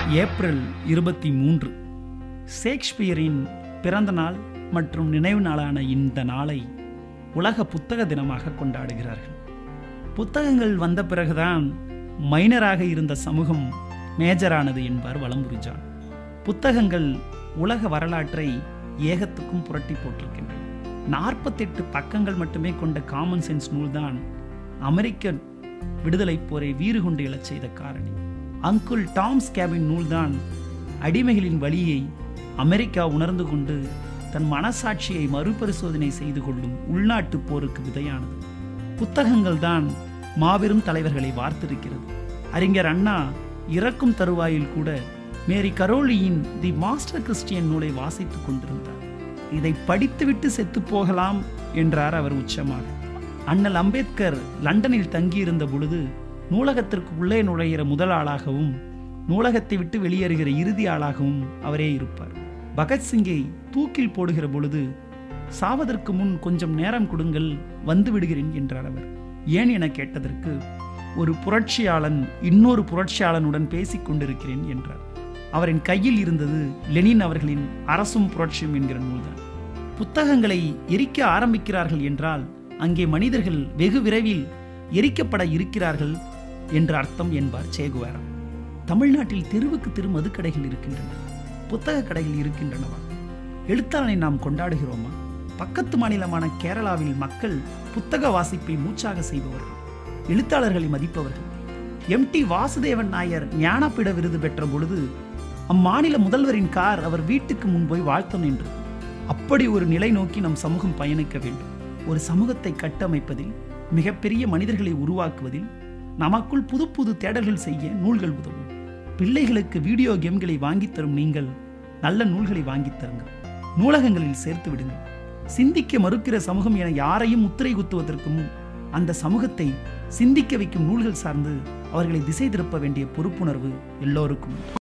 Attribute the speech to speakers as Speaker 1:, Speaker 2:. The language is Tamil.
Speaker 1: ஏப்ரல் இருபத்தி மூன்று ஷேக்ஸ்பியரின் பிறந்த நாள் மற்றும் நினைவு நாளான இந்த நாளை உலக புத்தக தினமாக கொண்டாடுகிறார்கள் புத்தகங்கள் வந்த பிறகுதான் மைனராக இருந்த சமூகம் மேஜரானது என்பார் வலம்புரிஜான் புத்தகங்கள் உலக வரலாற்றை ஏகத்துக்கும் புரட்டி போட்டிருக்கின்றன நாற்பத்தெட்டு பக்கங்கள் மட்டுமே கொண்ட காமன் சென்ஸ் நூல்தான் அமெரிக்க விடுதலை போரை வீறு கொண்டு எழச் செய்த காரணி அங்குல் டாம்ஸ் கேபின் நூல்தான் அடிமைகளின் வழியை அமெரிக்கா உணர்ந்து கொண்டு தன் மனசாட்சியை மறுபரிசோதனை செய்து கொள்ளும் உள்நாட்டு போருக்கு விதையானது புத்தகங்கள் தான் மாபெரும் தலைவர்களை வார்த்திருக்கிறது அறிஞர் அண்ணா இறக்கும் தருவாயில் கூட மேரி கரோலியின் தி மாஸ்டர் கிறிஸ்டியன் நூலை வாசித்துக் கொண்டிருந்தார் இதை படித்துவிட்டு செத்து போகலாம் என்றார் அவர் உச்சமாக அண்ணல் அம்பேத்கர் லண்டனில் தங்கியிருந்த பொழுது நூலகத்திற்கு உள்ளே நுழைகிற முதல் ஆளாகவும் நூலகத்தை விட்டு வெளியேறுகிற இறுதி ஆளாகவும் அவரே இருப்பார் பகத்சிங்கை தூக்கில் போடுகிற பொழுது சாவதற்கு முன் கொஞ்சம் நேரம் கொடுங்கள் வந்து விடுகிறேன் என்றார் அவர் ஏன் என கேட்டதற்கு ஒரு புரட்சியாளன் இன்னொரு புரட்சியாளனுடன் பேசிக் கொண்டிருக்கிறேன் என்றார் அவரின் கையில் இருந்தது லெனின் அவர்களின் அரசும் புரட்சியும் என்கிற நூல்தான் புத்தகங்களை எரிக்க ஆரம்பிக்கிறார்கள் என்றால் அங்கே மனிதர்கள் வெகு விரைவில் எரிக்கப்பட இருக்கிறார்கள் என்ற அர்த்தம் என்பார் சேகுவாரா தமிழ்நாட்டில் தெருவுக்கு தெரு மதுக்கடைகள் இருக்கின்றன புத்தக கடைகள் இருக்கின்றனவா எழுத்தாளனை நாம் கொண்டாடுகிறோமா பக்கத்து மாநிலமான கேரளாவில் மக்கள் புத்தக வாசிப்பை மூச்சாக செய்பவர்கள் எழுத்தாளர்களை மதிப்பவர்கள் எம் டி வாசுதேவன் நாயர் ஞானப்பீட விருது பெற்ற பொழுது அம்மாநில முதல்வரின் கார் அவர் வீட்டுக்கு முன் போய் வாழ்த்த நின்றது அப்படி ஒரு நிலை நோக்கி நம் சமூகம் பயணிக்க வேண்டும் ஒரு சமூகத்தை கட்டமைப்பதில் மிகப்பெரிய மனிதர்களை உருவாக்குவதில் நமக்குள் புது புது தேடல்கள் செய்ய நூல்கள் உதவும் பிள்ளைகளுக்கு வீடியோ கேம்களை வாங்கித் தரும் நீங்கள் நல்ல நூல்களை வாங்கித் தருங்கள் நூலகங்களில் சேர்த்து விடுங்கள் சிந்திக்க மறுக்கிற சமூகம் என யாரையும் முத்திரை குத்துவதற்கு முன் அந்த சமூகத்தை சிந்திக்க வைக்கும் நூல்கள் சார்ந்து அவர்களை திசை திருப்ப வேண்டிய பொறுப்புணர்வு எல்லோருக்கும்